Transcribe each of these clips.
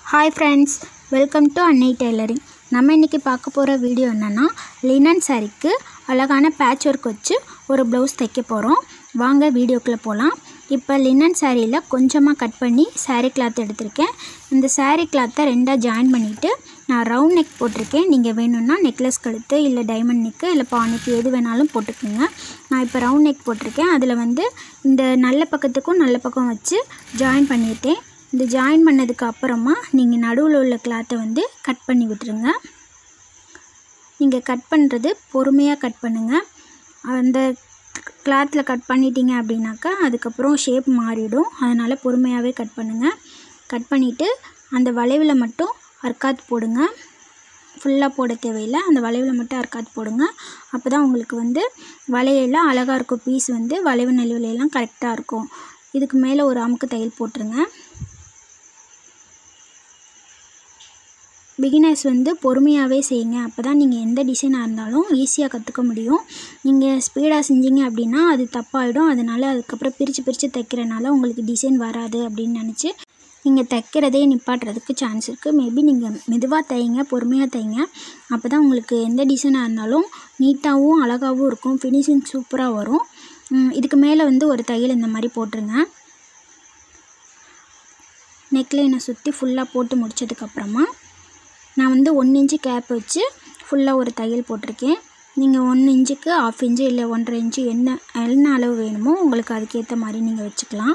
hi friends welcome to Annai tailoring நம்ம இன்றைக்கி பார்க்க போகிற வீடியோ என்னென்னா லினன் சாரிக்கு அழகான பேட்ச் ஒர்க் வச்சு ஒரு ப்ளவுஸ் தைக்க போகிறோம் வாங்க வீடியோக்குள்ளே போகலாம் இப்போ லினன் சாரியில் கொஞ்சமாக கட் பண்ணி saree கிளாத் எடுத்திருக்கேன் இந்த saree கிளாத்தை ரெண்டாக ஜாயின் பண்ணிவிட்டு நான் ரவுண்ட் நெக் போட்டிருக்கேன் நீங்கள் வேணும்னா நெக்லஸ் கழுத்து இல்லை டைமண்ட் நெக்கு இல்லை பா நெக் எது வேணாலும் போட்டுக்கோங்க நான் இப்போ ரவுண்ட் நெக் போட்டிருக்கேன் அதில் வந்து இந்த நல்ல பக்கத்துக்கும் நல்ல பக்கம் வச்சு ஜாயின் பண்ணிட்டேன் இந்த ஜாயின் பண்ணதுக்கு அப்புறமா நீங்கள் நடுவில் உள்ள கிளாத்தை வந்து கட் பண்ணி விட்டுருங்க நீங்கள் கட் பண்ணுறது பொறுமையாக கட் பண்ணுங்கள் அந்த கிளாத்தில் கட் பண்ணிட்டீங்க அப்படின்னாக்கா அதுக்கப்புறம் ஷேப் மாறிடும் அதனால் பொறுமையாகவே கட் பண்ணுங்கள் கட் பண்ணிவிட்டு அந்த வளைவில் மட்டும் அர்க்காத் போடுங்க ஃபுல்லாக போட தேவையில்லை அந்த வளைவில் மட்டும் அர்க்காத் போடுங்க அப்போ தான் உங்களுக்கு வந்து வளையெல்லாம் அழகாக இருக்கும் பீஸ் வந்து வளைவு நெளிவுலையெல்லாம் கரெக்டாக இருக்கும் இதுக்கு மேலே ஒரு அமுக்கு தையல் போட்டுருங்க பிகினர்ஸ் வந்து பொறுமையாகவே செய்யுங்க அப்போ தான் நீங்கள் எந்த டிசைனாக இருந்தாலும் ஈஸியாக கற்றுக்க முடியும் நீங்கள் ஸ்பீடாக செஞ்சீங்க அப்படின்னா அது தப்பாயிடும் அதனால் அதுக்கப்புறம் பிரித்து பிரித்து தைக்கிறனால உங்களுக்கு டிசைன் வராது அப்படின்னு நினச்சி நீங்கள் தைக்கிறதே நிப்பாட்டுறதுக்கு சான்ஸ் இருக்குது மேபி நீங்கள் மெதுவாக தைங்க பொறுமையாக தைங்க அப்போ தான் உங்களுக்கு எந்த டிசைனாக இருந்தாலும் நீட்டாகவும் அழகாகவும் இருக்கும் ஃபினிஷிங் சூப்பராக வரும் ம், இதுக்கு மேலே வந்து ஒரு தையல் இந்த மாதிரி போட்டுருங்க நெக்லைனை சுற்றி ஃபுல்லாக போட்டு முடிச்சதுக்கப்புறமா நான் வந்து ஒன் இன்ச்சு கேப் வச்சு ஃபுல்லாக ஒரு தையல் போட்டிருக்கேன் நீங்கள் ஒன் இன்ச்சுக்கு ஆஃப் இன்ச்சு இல்லை ஒன்றரை இன்ச்சு என்ன என்ன அளவு வேணுமோ உங்களுக்கு அதுக்கேற்ற மாதிரி நீங்கள் வச்சுக்கலாம்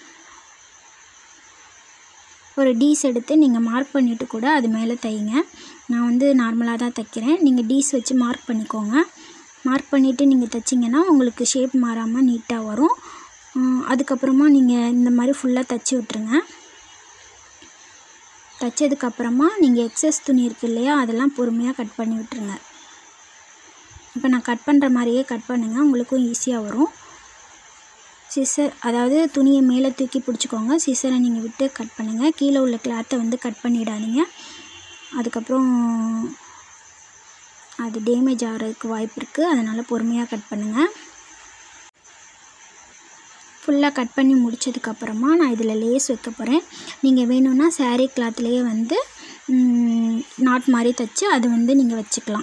ஒரு டீஸ் எடுத்து நீங்கள் மார்க் பண்ணிவிட்டு கூட அது மேலே தைங்க நான் வந்து நார்மலாக தான் தைக்கிறேன் நீங்கள் டீஸ் வச்சு மார்க் பண்ணிக்கோங்க மார்க் பண்ணிவிட்டு நீங்கள் தைச்சிங்கன்னா உங்களுக்கு ஷேப் மாறாமல் நீட்டாக வரும் உம், அதுக்கப்புறமா நீங்கள் இந்த மாதிரி ஃபுல்லாக தைச்சி விட்ருங்க தைச்சதுக்கப்புறமா நீங்கள் எக்ஸஸ் துணி இருக்கு இல்லையா அதெல்லாம் பொறுமையாக கட் பண்ணி விட்டுருங்க இப்போ நான் கட் பண்ணுற மாதிரியே கட் பண்ணுங்கள் உங்களுக்கும் ஈஸியாக வரும் சிசர் அதாவது துணியை மேலே தூக்கி பிடிச்சிக்கோங்க சிசரை நீங்கள் விட்டு கட் பண்ணுங்கள் கீழே உள்ள கிளாத்தை வந்து கட் பண்ணிடாதீங்க அதுக்கப்புறம் அது டேமேஜ் ஆகிறதுக்கு வாய்ப்பு இருக்குது அதனால் பொறுமையாக கட் பண்ணுங்கள் ஃபுல்லாக கட் பண்ணி முடிச்சதுக்கப்புறமா நான் இதில் லேஸ் வைக்க போகிறேன் நீங்கள் வேணும்னா saree கிளாத்லேயே வந்து நாட் மாதிரி தைச்சு அது வந்து நீங்கள் வச்சுக்கலாம்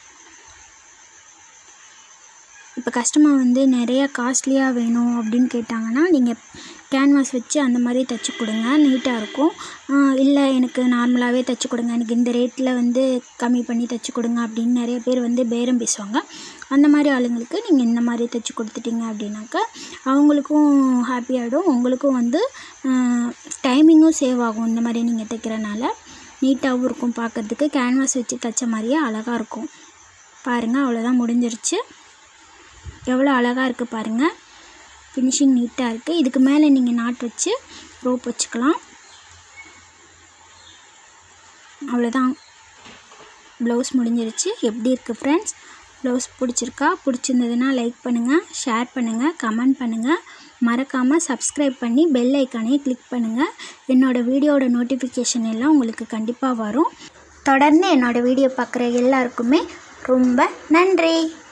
இப்போ கஸ்டமர் வந்து நிறைய காஸ்ட்லியாக வேணும் அப்படின்னு கேட்டாங்கன்னா நீங்கள் கேன்வாஸ் வச்சு அந்த மாதிரி தைச்சி கொடுங்க நீட்டாக இருக்கும் ஆஹ் இல்லை எனக்கு நார்மலாகவே தைச்சி கொடுங்க எனக்கு இந்த ரேட்டில் வந்து கம்மி பண்ணி தைச்சி கொடுங்க அப்படின்னு நிறைய பேர் வந்து பேரம் பேசுவாங்க அந்த மாதிரி ஆளுங்களுக்கு நீங்கள் இந்த மாதிரி தைச்சி கொடுத்துட்டீங்க அப்படின்னாக்கா அவங்களுக்கும் ஹாப்பி ஆகிடும் உங்களுக்கும் வந்து டைமிங்கும் சேவ் ஆகும் இந்த மாதிரி நீங்கள் தைக்கிறனால நீட்டாகவும் இருக்கும் பார்க்கறதுக்கு கேன்வாஸ் வச்சு தைச்ச மாதிரியே அழகாக இருக்கும் பாருங்கள் அவ்வளோதான் முடிஞ்சிருச்சு எவ்வளோ அழகாக இருக்குது பாருங்கள் ஃபினிஷிங் நீட்டாக இருக்குது இதுக்கு மேலே நீங்கள் நாட் வச்சு ரோப் வச்சுக்கலாம் அவ்வளோதான் ப்ளவுஸ் முடிஞ்சிருச்சு எப்படி இருக்குது ஃப்ரெண்ட்ஸ் ப்ளவுஸ் பிடிச்சிருக்கா பிடிச்சிருந்ததுன்னா லைக் பண்ணுங்கள் ஷேர் பண்ணுங்கள் கமெண்ட் பண்ணுங்கள் மறக்காமல் சப்ஸ்கிரைப் பண்ணி பெல் ஐக்கானையும் கிளிக் பண்ணுங்கள் என்னோடய வீடியோட நோட்டிஃபிகேஷன் எல்லாம் உங்களுக்கு கண்டிப்பாக வரும் தொடர்ந்து என்னோடய வீடியோ பார்க்குற எல்லாருக்குமே ரொம்ப நன்றி